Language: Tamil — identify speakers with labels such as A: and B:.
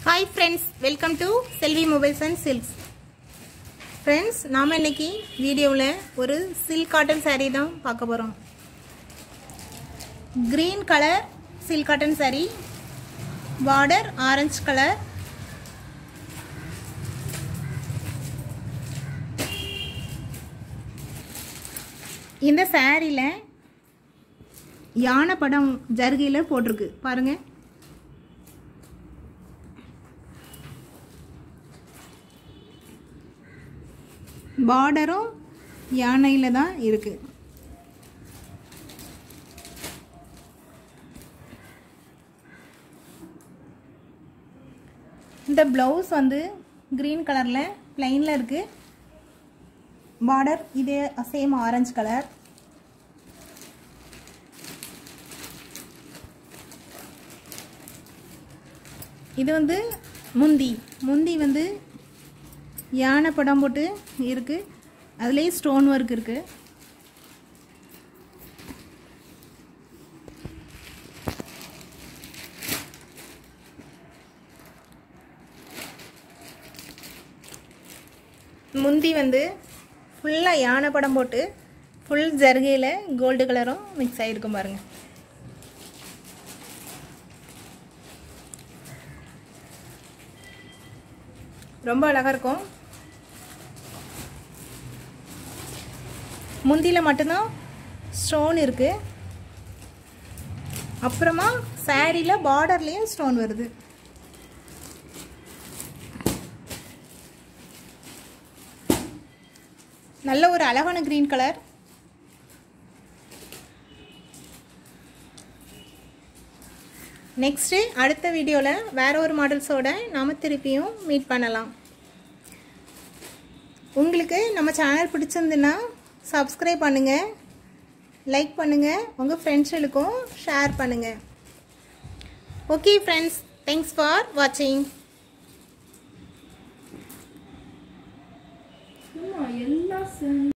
A: hi friends welcome to Selvi mobiles and silks friends நாம் இன்னைக்கு வீடியோவில் ஒரு சில்க் காட்டன் saree தான் பார்க்க போகிறோம் green colour silk cotton saree border orange colour இந்த சாரியில் யானை படம் ஜருகையில் போட்டிருக்கு பாருங்கள் பார்டரும் யானையில் தான் இருக்குது இந்த ப்ளவுஸ் வந்து க்ரீன் கலரில் ப்ளைனில் இருக்குது பார்டர் இதே சேம் ஆரஞ்சு கலர் இது வந்து முந்தி முந்தி வந்து யானை படம் போட்டு இருக்குது அதுலேயே ஸ்டோன் ஒர்க் இருக்குது முந்தி வந்து ஃபுல்லாக யானை படம் போட்டு ஃபுல் ஜருகையில் கோல்டு கலரும் மிக்ஸ் ஆகிருக்கும் பாருங்கள் ரொம்ப அழகாக இருக்கும் முந்தியில் மட்டும்தான் ஸ்டோன் இருக்குது அப்புறமா சாரியில் பார்டர்லேயும் ஸ்டோன் வருது நல்ல ஒரு அழகான க்ரீன் கலர் நெக்ஸ்ட்டு அடுத்த வீடியோவில் வேற ஒரு மாடல்ஸோட நாம் திருப்பியும் மீட் பண்ணலாம் உங்களுக்கு நம்ம சேனல் பிடிச்சிருந்துன்னா சப்ஸ்கிரைப் பண்ணுங்கள் லைக் பண்ணுங்கள் உங்கள் ஃப்ரெண்ட்ஸுகளுக்கும் ஷேர் பண்ணுங்கள் ஓகே ஃப்ரெண்ட்ஸ் தேங்க்ஸ் ஃபார் வாட்சிங்
B: எல்லா